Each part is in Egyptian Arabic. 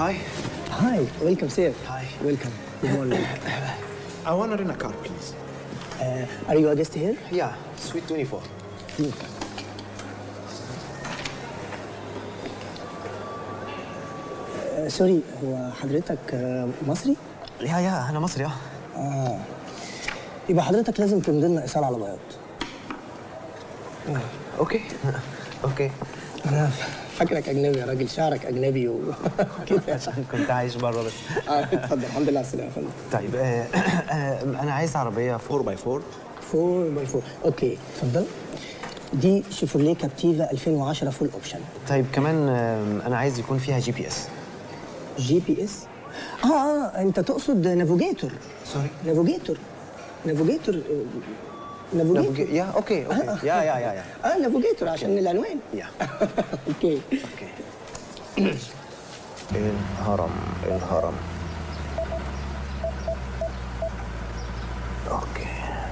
Hi. Hi, welcome, sir. Hi. Welcome. Good morning. I want to rent a car, please. Uh, are you a guest here? Yeah, Suite 24. Uh, سوري هو حضرتك آه، مصري؟ يا يا أنا مصري اه اه يبقى حضرتك لازم تمضي لنا ايصال على بياض اوكي اوكي انا فاكرك اجنبي يا راجل شعرك اجنبي وكده كنت عايش بره بس آه، اتفضل الحمد لله على السلامه يا فندم طيب آه، آه، انا عايز عربيه 4 باي 4 4 باي 4 اوكي اتفضل دي شيفروليه كابتيفا 2010 فول اوبشن طيب كمان آه، انا عايز يكون فيها جي بي اس جي بي اس اه اه انت تقصد نافوجيتور سوري نافوجيتور نافوجيتور آه، نافوجيتور يا اوكي اوكي يا يا يا يا اه نافوجيتور عشان العنوان يا اوكي اوكي الهرم الهرم اوكي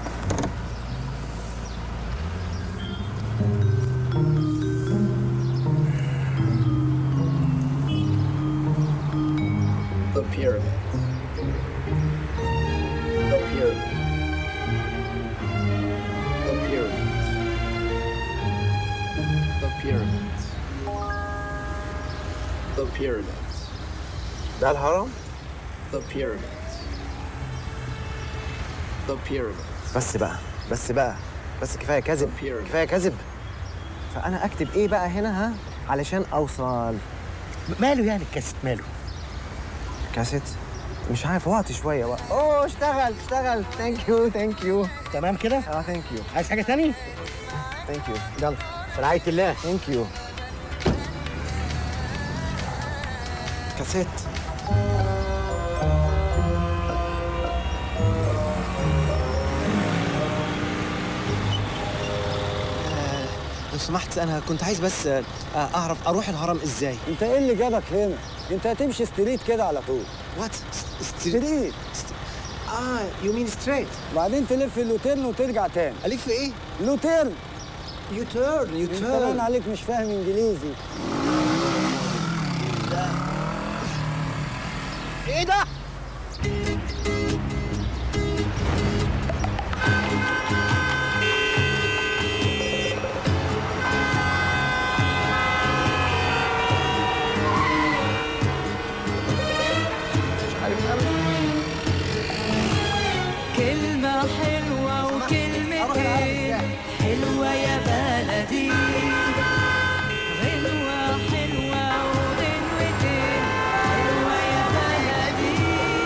The pyramid. The pyramid. The pyramid. The pyramids. The pyramids. ده الهرم The pyramids. The pyramids. بس بقى بس بقى بس كفايه كذب The pyramid. كفايه كذب فانا اكتب ايه بقى هنا ها علشان اوصل ماله يعني الكاسيت ماله؟ كاسيت مش عارف وقت شويه وقت اوه اشتغل اشتغل ثانك يو ثانك يو تمام كده؟ اه ثانك يو عايز حاجة تاني؟ ثانك يو يلا في رعاية الله ثانك يو كاسيت آه، لو سمحت انا كنت عايز بس آه، اعرف اروح الهرم ازاي انت ايه اللي جابك هنا؟ انت هتمشي ستريت كده على طول وات ستريت اه يو مين ستريت بعدين تلف اللوتيرن وترجع تاني الف في ايه لوتيرن يو تيرن يو انت باين تيرن عليك مش فاهم انجليزي ايه ده؟ كلمة حلوة وكلمتين حلوة يا بلدي غنوة حلوة وغنوتين حلوة يا بلدي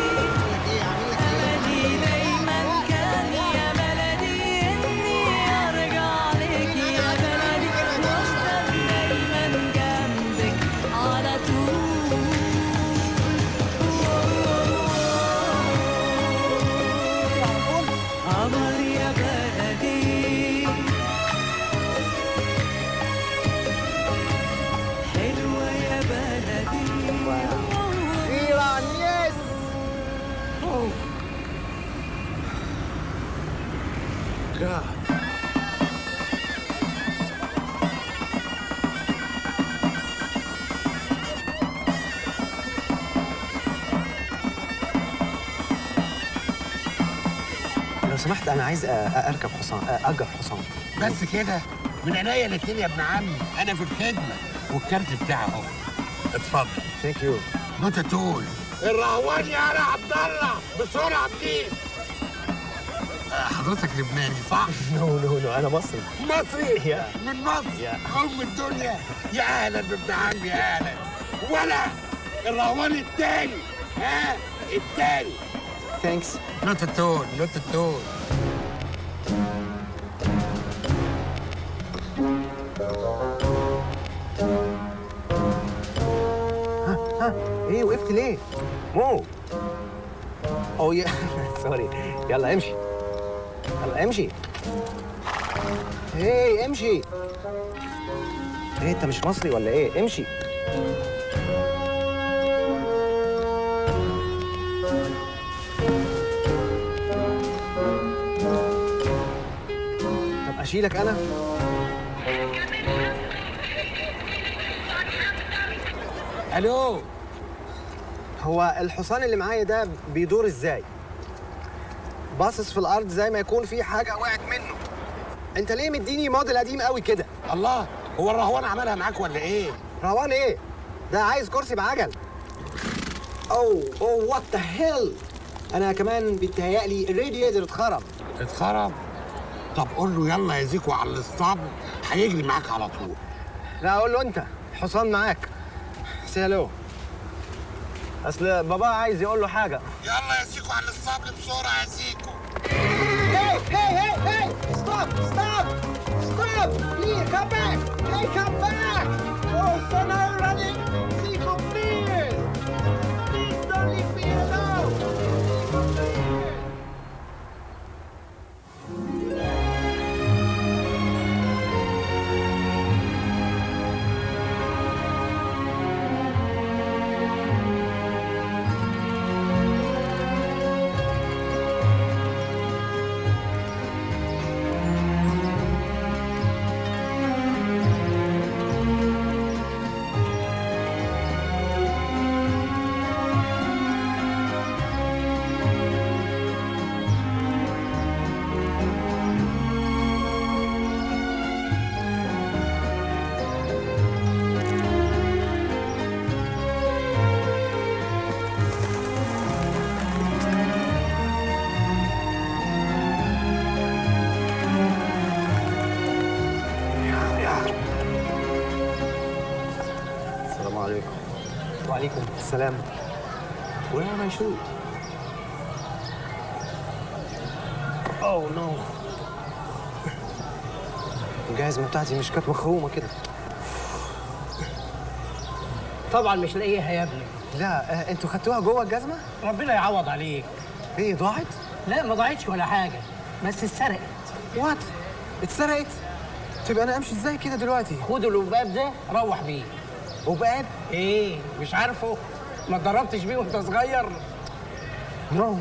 أملي دايما كان يا بلدي إني أرجع لك يا بلدي وأفضل دايما جنبك على طول قمر يا بلدي حلوة يا بلدي ايران يس لو سمحت انا عايز أ- أ- اركب حصان أ- اجر حصان بس كده من عينيا الاتنين يا ابن عمي انا في الخدمة والكارت بتاعي اهو اتفضل ثانك يو نوتة تول الرهوان يا على عبد الله بسرعة بليز حضرتك لبناني صح؟ نو نو نو انا مصري مصري يا. من مصر يا. ام الدنيا يا اهلا بابن عمي يا اهلا ولا الرهوان التاني ها التاني ثانكس نوت التون نوت التون ها ايه وقفت ليه؟ مو او يا سوري يلا امشي يلا امشي ايه امشي ايه انت مش مصري ولا ايه؟ امشي طب اشيلك انا؟ الو هو الحصان اللي معايا ده بيدور ازاي باصص في الارض زي ما يكون في حاجه وقعت منه انت ليه مديني موديل قديم قوي كده الله هو الرهوان عملها معاك ولا ايه روان ايه ده عايز كرسي بعجل اوه اوه وات ذا هيل انا كمان بيتهيألي الرادياتور اتخرم اتخرب طب قول له يلا يا زيكو على الاسطبل هيجري معاك على طول لا اقول له انت حصان معاك سيلو اصل بابا عايز يقول له حاجه يلا يا زيكو على الاسطبل بسرعه يا زيكو Hey, hey, hey, hey! Stop! Stop! Stop! Please, come back! Hey, come back! Oh, so now you're running! Zico, please! Please don't leave me alone! Zico, please! السلام عليكم وعليكم السلام Where are my shoes? Oh no الجزمة بتاعتي مش كانت مخرومة كده طبعا مش لاقيها يا ابني لا آه، انتوا خدتوها جوه الجزمة؟ ربنا يعوض عليك ايه ضاعت؟ لا ما ضاعتش ولا حاجه بس اتسرقت وات؟ اتسرقت؟ طيب انا امشي ازاي كده دلوقتي؟ خد الوباب ده روح بيه وبقى ايه مش عارفه ما اتدربتش بيه وانت صغير نو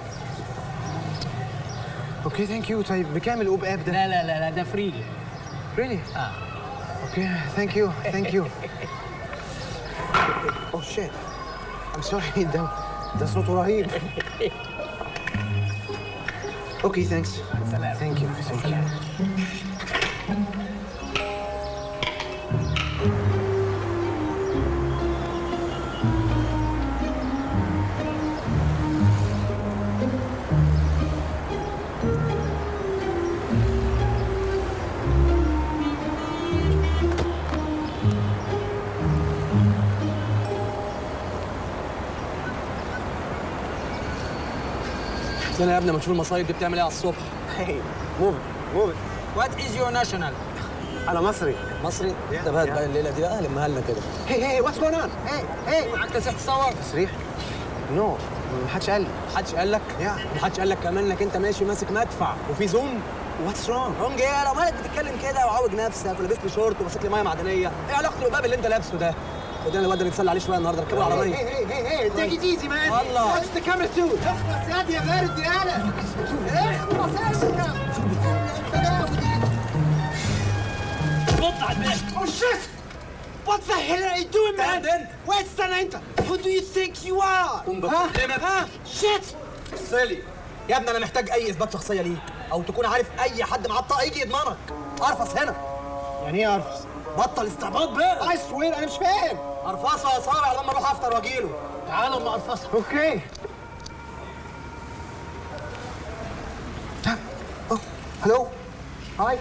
اوكي ثانك يو طيب بكام القباب ده؟ لا لا لا لا ده فري really؟ اه اوكي ثانك يو ثانك يو اوه شيت ام سوري ده ده صوته رهيب اوكي ثانكس سلام. ثانك يو ثانك يو انا يا ابني ما تشوف المصايب دي بتعمل ايه على الصبح هي موف موف وات از يور ناشونال انا مصري مصري انت بقى بقى الليله دي بقى لمها لنا كده هي هي واتس جوين اون هي هي معاك تسيح تصور تصريح نو ما حدش قال لي محدش قال لك يا. محدش قال لك كمان انك انت ماشي ماسك مدفع وفي زوم واتس رونج رونج ايه لو مالك بتتكلم كده وعوج نفسك ولابس لي شورت وماسك لي ميه معدنيه ايه علاقه الوباب اللي انت لابسه ده خدنا الواد ده نتسلى عليه شويه النهارده ركبه العربيه هي هي هي تيك ات ايزي مان والله. واتش ذا كاميرا تو اخلص يا دي يا بارد يا انا اخلص نط على الباب Oh shit! What the hell are you doing, man? Stand in. Wait, استنى انت. Who do you think you are? قوم ها؟ بكلمك. ها؟ Shit! سالي يا ابني انا محتاج اي اثبات شخصيه ليك او تكون عارف اي حد معاه بطاقه يجي يضمنك ارفص هنا يعني ايه ارفس؟ بطل استعباط بقى I swear انا مش فاهم. ارفصها يا صابع لما اروح افطر واجيله تعالوا اما ارفصها اوكي. اوه هلو هاي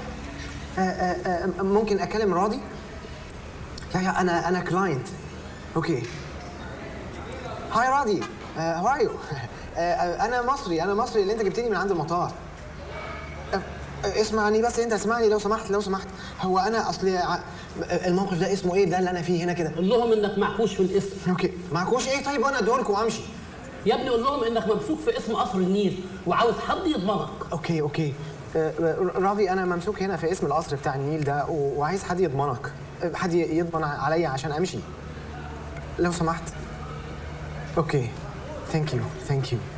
ممكن اكلم راضي؟ يا يا انا انا كلاينت اوكي هاي راضي هاو ار يو انا مصري انا مصري اللي انت جبتني من عند المطار آه، آه، اسمعني بس انت اسمعني لو سمحت لو سمحت هو انا اصلي ع- الموقف ده اسمه ايه ده اللي انا فيه هنا كده قول لهم انك محبوس في الاسم اوكي معكوش ايه طيب وانا ادوركم وامشي يا ابني قول لهم انك ممسوك في اسم قصر النيل وعاوز حد يضمنك اوكي اوكي آه، آه، راضي انا ممسوك هنا في اسم القصر بتاع النيل ده و- وعايز حد يضمنك آه، حد ي- يضمن عليا عشان امشي لو سمحت اوكي ثانك يو ثانك يو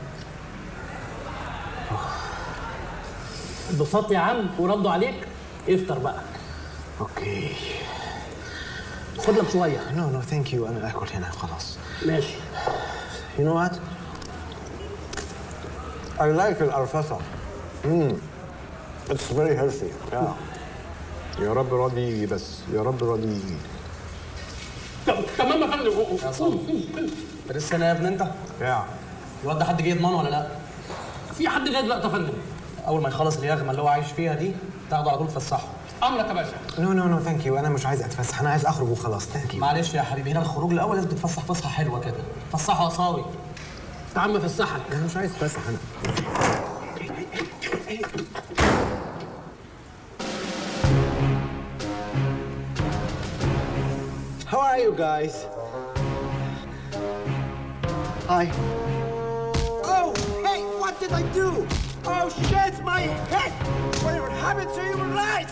اتبسطت يا عم وردوا عليك افطر بقى اوكي خد لك شويه نو نو ثانك يو انا اكل هنا خلاص ماشي You know what? I like القرفصة. Mm. It's very healthy. Yeah. يا رب راضي يجي بس يا رب راضي يجي ت- تمام يا فندم يا صاحبي انت لسه هنا يا ابني انت يا الواد ده حد جه يضمنه ولا لا في حد جاي دلوقتي يا فندم اول ما يخلص اليغمه اللي هو عايش فيها دي تاخده على طول تفسحه امرك يا باشا نو نو نو ثانك يو انا مش عايز اتفسح انا عايز اخرج وخلاص ثانك يو معلش يا حبيبي هنا الخروج الاول لازم تتفسح فسحه حلوه كده فسحه قصاوي يا عم فسحك انا مش عايز اتفسح انا How are you guys? Hi. Oh, hey, what did I do? Oh, shit, my head! Whatever happened to you were right!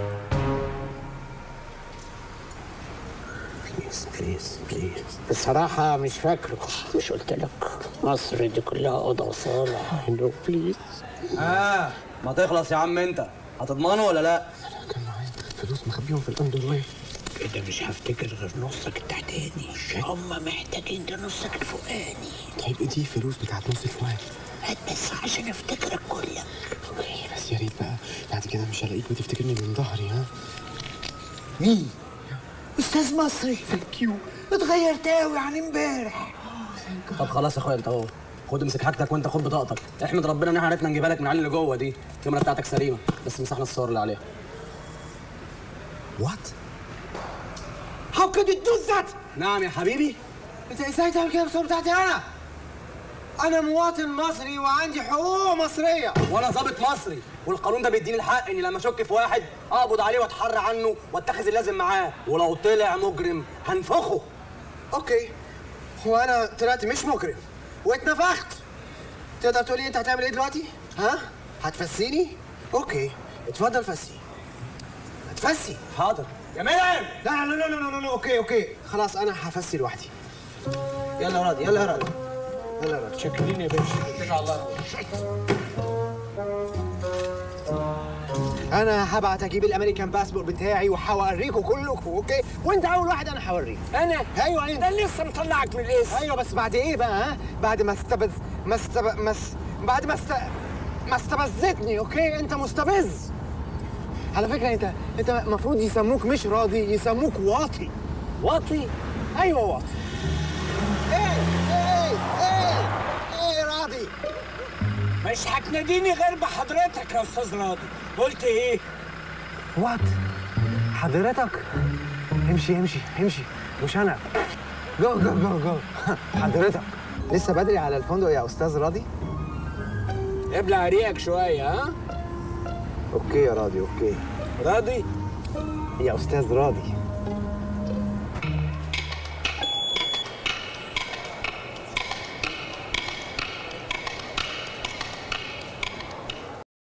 Please, please, please. بصراحة مش فاكره مش قلت لك مصر دي كلها أوضة وصالة نو بليز اه ما تخلص يا عم انت هتضمنه ولا لا كان معايا فلوس مخبيهم في الاندر وير كده مش هفتكر غير نصك التحتاني هم محتاجين لنصك الفوقاني طيب ايه دي الفلوس بتاعت نص الفؤاد؟ هات بس عشان افتكرك كلك اوكي بس يا ريت بقى بعد كده مش هلاقيك وتفتكرني من ظهري ها؟ مين؟ أستاذ مصري ثانك يو اتغيرت قوي عن امبارح طب خلاص يا اخويا انت اهو خد امسك حاجتك وانت خد بطاقتك احمد ربنا ان احنا عرفنا نجيبها لك من العيال اللي جوه دي الكاميرا بتاعتك سليمه بس مسحنا الصور اللي عليها وات؟ How could you do that? نعم يا حبيبي انت ازاي تعمل كده بالصور بتاعتي انا؟ انا مواطن مصري وعندي حقوق مصريه وانا ظابط مصري والقانون ده بيديني الحق اني لما اشك في واحد اقبض عليه واتحرى عنه واتخذ اللازم معاه ولو طلع مجرم هنفخه اوكي هو انا طلعت مش مجرم واتنفخت تقدر تقول لي انت هتعمل ايه دلوقتي؟ ها؟ هتفسيني؟ اوكي اتفضل فسي هتفسي حاضر يا ميلان لا لا لا لا لا لا اوكي اوكي خلاص انا هفسي لوحدي يلا يا راضي يلا يا راضي يلا يا راضي شكرين يا باشا اتكل على الله انا هبعت اجيب الامريكان باسبور بتاعي وهوريكم كلكم اوكي وانت اول واحد انا هوريك انا ايوه انت ده لسه مطلعك من الاسم ايوه بس بعد ايه بقى ها بعد ما استبز ما استب... ما س... بعد ما است... ما استبزتني اوكي انت مستبز على فكره انت انت المفروض يسموك مش راضي يسموك واطي واطي ايوه واطي ايه ايه ايه ايه راضي مش هتناديني غير بحضرتك يا استاذ راضي قلت ايه؟ وات حضرتك امشي امشي امشي مش انا جو جو جو جو حضرتك لسه بدري على الفندق يا استاذ راضي ابلع ريقك شويه ها؟ اوكي يا راضي اوكي راضي؟ يا استاذ راضي